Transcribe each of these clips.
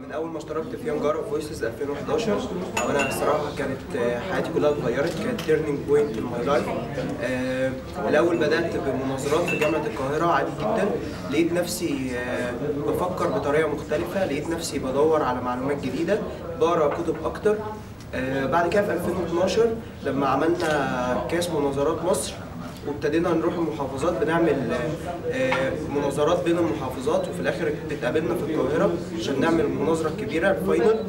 من اول ما اشتركت في يونج ارب فويسز 2011 وانا الصراحه كانت حياتي كلها اتغيرت كانت تيرنينج بوينت ان ماي لايف الاول بدات بمناظرات في جامعه القاهره عادي جدا لقيت نفسي آه، بفكر بطريقه مختلفه لقيت نفسي بدور على معلومات جديده بقرا كتب اكتر آه، بعد كده في 2012 لما عملنا كاس مناظرات مصر وابتدينا نروح المحافظات بنعمل آه، مناظرات بين المحافظات وفي الاخر اتقابلنا في القاهره عشان نعمل المناظره الكبيره الفاينل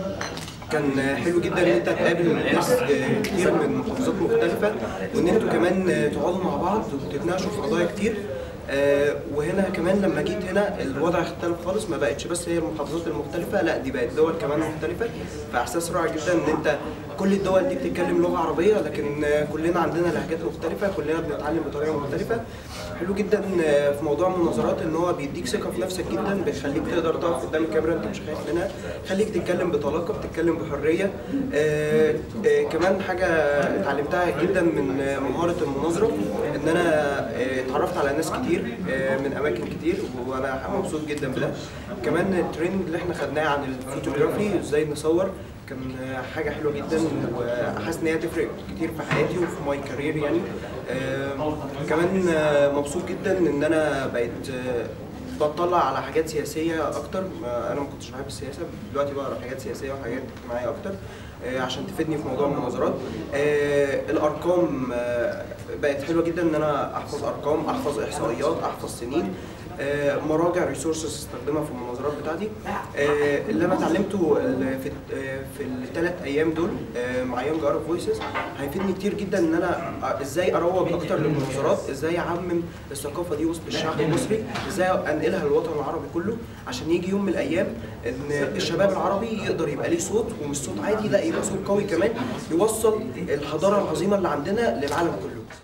كان حلو جدا ان انت تقابل ناس آه، كتير من محافظات مختلفه وان انتوا كمان آه، تقعدوا مع بعض وتتناقشوا في قضايا كتير آه، وهنا كمان لما جيت هنا الوضع اختلف خالص ما بقتش بس هي المحافظات المختلفه لا دي بقت دول كمان مختلفه فاحساس رائع جدا ان انت كل الدول دي بتتكلم لغه عربيه لكن آه، كلنا عندنا لهجات مختلفه كلنا بنتعلم بطريقه مختلفه حلو جدا آه، في موضوع المناظرات ان هو بيديك ثقه في نفسك جدا بيخليك تقدر تقف قدام الكاميرا انت مش خايف منها خليك تتكلم بطلاقه بتتكلم بحريه آه، آه، كمان حاجه اتعلمتها جدا من آه، مهاره المناظره ان انا آه، اتعرفت على ناس كتير آه، من اماكن كتير وانا مبسوط جدا بده كمان التريننج اللي احنا خدناه عن الفوتوغرافي ازاي نصور كان آه، حاجه حلوه جدا وحاسس ان هي تفرق كتير في حياتي وفي ماي كارير يعني آه، كمان آه، مبسوط جدا ان انا بقيت آه، بطلع على حاجات سياسيه اكتر ما- انا ما كنتش بحب السياسه دلوقتي بقرا حاجات سياسيه وحاجات اجتماعيه اكتر آه، عشان تفيدني في موضوع المناظرات آه، الارقام آه، بقت حلوه جدا ان انا احفظ ارقام احفظ احصائيات احفظ سنين آه، مراجع ريسورسز استخدمها في المناظرات بتاعتي آه، اللي انا اتعلمته ال- في آه، في الثلاث ايام دول آه، مع يونج ارب فويسز هيفيدني كتير جدا ان انا آه، ازاي اروج اكتر للمناظرات ازاي اعمم الثقافه دي وسط الشعب المصري ازاي انقلها للوطن العربي كله عشان يجي يوم من الايام ان الشباب العربي يقدر يبقى ليه صوت ومش صوت عادي لا يبقى صوت قوي كمان يوصل الحضاره العظيمه اللي عندنا للعالم كله